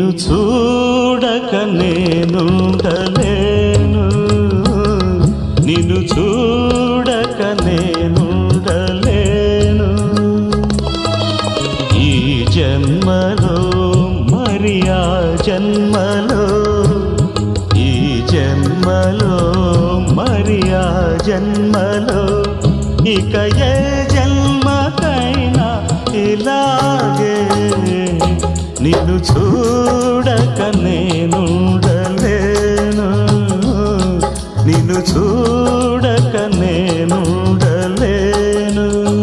చూడక నేనుండలేను నిన్ను చూడక నేనుండలేను ఈ జన్మలో మరి ఆ జన్మలో ఈ జన్మలో మరి ఆ జన్మలో ఇక ఏ జన్మకైనా ఇలాగే నిన్ను చూడక నేనుండలేను నిన్ను చూడక నేనుండలేను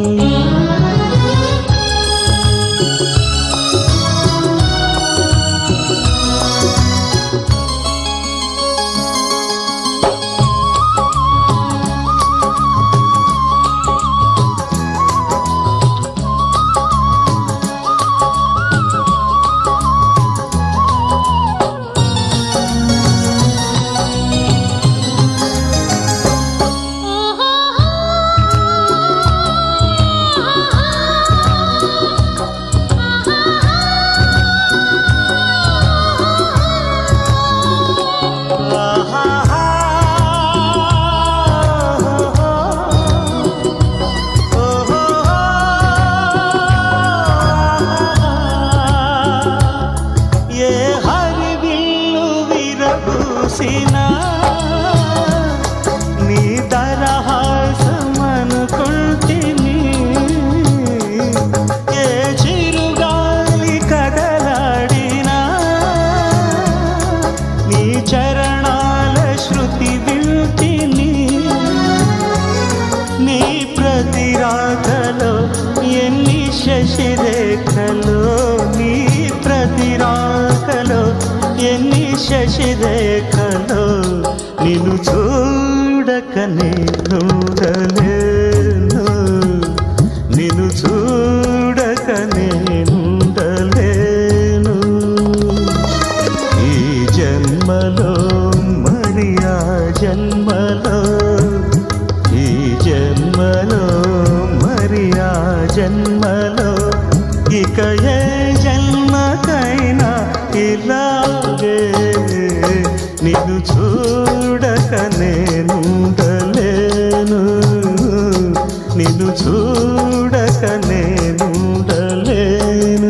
ఏ హరివిల్లు విరబూసినా నీ తరహాసమనుకుంటిని ఏ చిరుగాలి కదలాడినా నీ చరణాల శృతి వింటిని నీ ప్రతి రాకలో ఎన్ని శశిరేఖలో నీ ప్రతి రాకలో ఎన్ని శశిరేఖలో నిన్ను చూడక నేనుండలేను నిన్ను చూడక నేనుండలేను ఈ జన్మలో మరి ఆ జన్మలో ఈ జన్మలో మరి ఆ జన్మలో ఇక ఏ జన్మకైనా ఇలాగే నిన్ను చూడక నేనుండలేను నిన్ను చూడక నేనుండలేను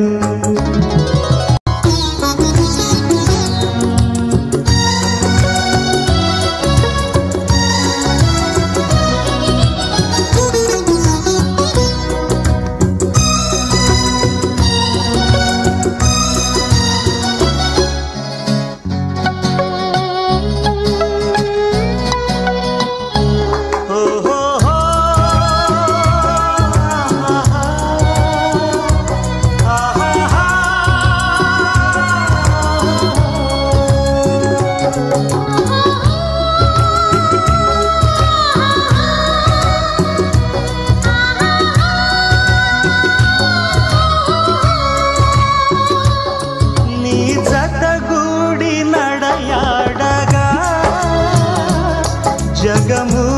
నీ జతగూడి నడయాడగా జగము